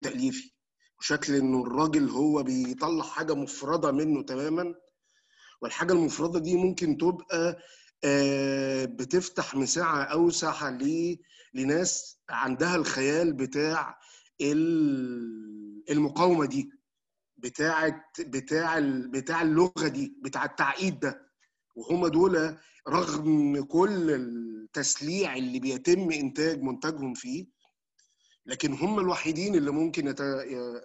التاليفي وشكل انه الراجل هو بيطلع حاجه مفرده منه تماما والحاجه المفرده دي ممكن تبقى آه، بتفتح مساحه اوسع ل- لناس عندها الخيال بتاع ال- المقاومه دي بتاعه بتاع ال- بتاع اللغه دي بتاع التعقيد ده وهم دول رغم كل التسليع اللي بيتم انتاج منتجهم فيه لكن هم الوحيدين اللي ممكن يت... ي-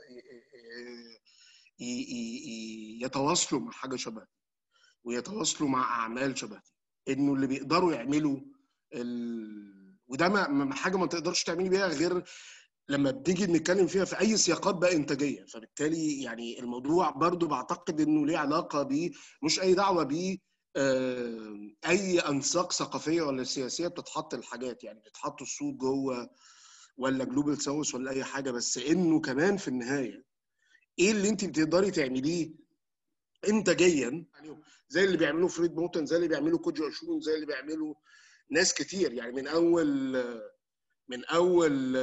ي- ي- ي- يتواصلوا مع حاجه شبه ويتواصلوا مع اعمال شبه دي. انه اللي بيقدروا يعملوا ال... وده ما ما- حاجه ما تقدرش تعملي بيها غير لما بنيجي نتكلم فيها في اي سياقات بقى انتاجيه فبالتالي يعني الموضوع برضو بعتقد انه ليه علاقه ب مش اي دعوه ب آه، اي انساق ثقافيه ولا سياسيه بتتحط الحاجات يعني بتتحط الصوت جوه ولا جلوبال ساوث ولا اي حاجه بس انه كمان في النهايه ايه اللي انت بتقدري تعمليه انتاجيا زي اللي بيعملوه فريد موتن زي اللي بيعملوا كوجي اشون زي اللي بيعملوا ناس كتير يعني من اول من اول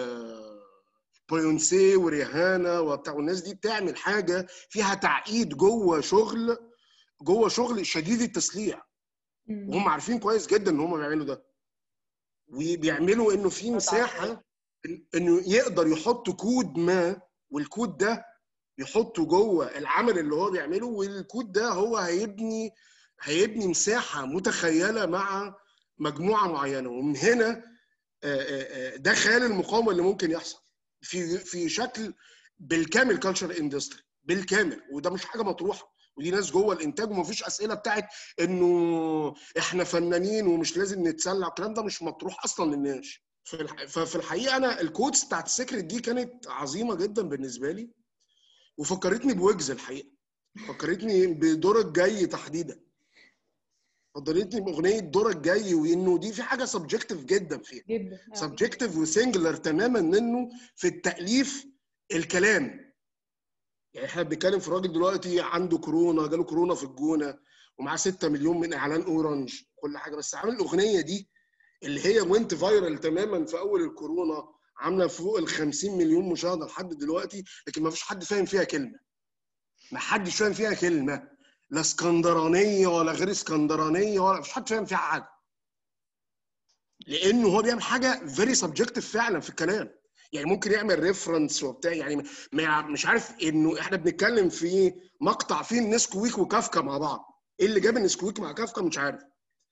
بويونسي وريهانا وبتاع والناس دي بتعمل حاجه فيها تعقيد جوه شغل جوه شغل شديد التسليع وهم عارفين كويس جدا ان هم بيعملوا ده وبيعملوا انه في مساحه إن- انه يقدر يحط كود ما والكود ده يحطه جوه العمل اللي هو بيعمله والكود ده هو هيبني هيبني مساحه متخيله مع مجموعه معينه ومن هنا آه، آه، آه، ده خيال المقاومه اللي ممكن يحصل في في شكل بالكامل كلتشر اندستري بالكامل وده مش حاجه مطروحه ودي ناس جوه الانتاج ومفيش اسئله بتاعت انه احنا فنانين ومش لازم نتسلع الكلام ده مش مطروح اصلا للناس في الح- ففي الحقيقه انا الكوتس بتاعت السكرت دي كانت عظيمه جدا بالنسبه لي وفكرتني بويجز الحقيقه فكرتني بدورك جاي تحديدا فكرتني باغنيه دورك جاي وانه دي في حاجه سبجكتيف جدا فيها جدا آه. سبجكتيف وسنجلر تماما منه في التاليف الكلام يعني احنا بنتكلم في راجل دلوقتي عنده كورونا جاله كورونا في الجونه ومعاه 6 مليون من اعلان اورنج كل حاجه بس عامل الاغنيه دي اللي هي وينت فايرال تماما في اول الكورونا عامله فوق ال 50 مليون مشاهده لحد دلوقتي لكن ما فيش حد فاهم فيها كلمه ما حدش فاهم فيها كلمه لا اسكندرانيه ولا غير اسكندرانيه ولا مفيش حد فاهم فيها حاجه لانه هو بيعمل حاجه فيري سبجكتيف فعلا في الكلام يعني ممكن يعمل ريفرنس وبتاع يعني ما مش عارف انه احنا بنتكلم في مقطع فيه النسكويك وكافكا مع بعض ايه اللي جاب النسكويك مع كافكا مش عارف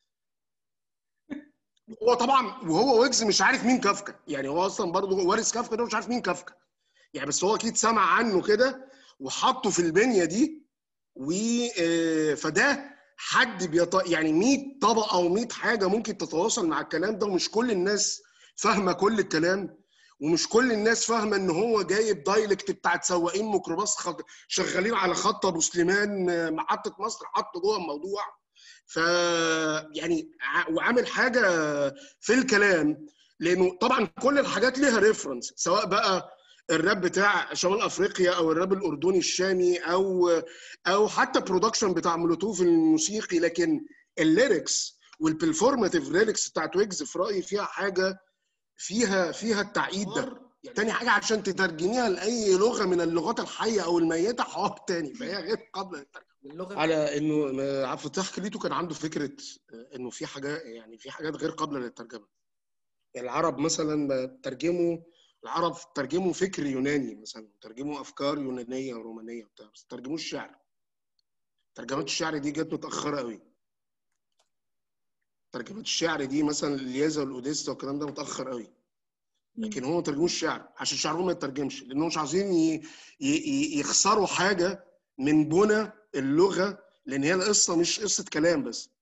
هو طبعا وهو ويجز مش عارف مين كافكا يعني هو اصلا برضه وارث كافكا ده مش عارف مين كافكا يعني بس هو اكيد سمع عنه كده وحطه في البنيه دي و آه، فده حد بيط... يعني 100 طبقه او 100 حاجه ممكن تتواصل مع الكلام ده ومش كل الناس فاهمه كل الكلام ومش كل الناس فاهمه ان هو جايب دايلكت بتاعت سواقين ميكروباص خط... شغالين على خط ابو سليمان آه، محطه مصر حطه جوه الموضوع ف يعني ع- وعامل حاجه في الكلام لانه طبعا كل الحاجات ليها ريفرنس سواء بقى الراب بتاع شمال افريقيا او الراب الاردني الشامي او او حتى برودكشن بتاع مولوتوف الموسيقي لكن الليركس والبرفورماتيف ليركس بتاعت ويجز في رايي فيها حاجه فيها فيها التعقيد ده يعني تاني حاجه عشان تترجميها لاي لغه من اللغات الحيه او الميته حوار تاني فهي غير قابله للترجمه اللغه على انه عبد الفتاح كليتو كان عنده فكره انه في حاجات يعني في حاجات غير قابله للترجمه يعني العرب مثلا ترجموا العرب ترجموا فكر يوناني مثلا ترجموا افكار يونانيه ورومانيه وبتاع بس ما ترجموش شعر ترجمات الشعر دي جت متاخره قوي ترجمات الشعر دي مثلا اليازا والاوديسا والكلام ده متاخر قوي لكن هم ما ترجموش شعر عشان شعرهم ما يترجمش لانهم مش عايزين ي- ي- ي- يخسروا حاجه من بنى اللغه لان هي القصه مش قصه كلام بس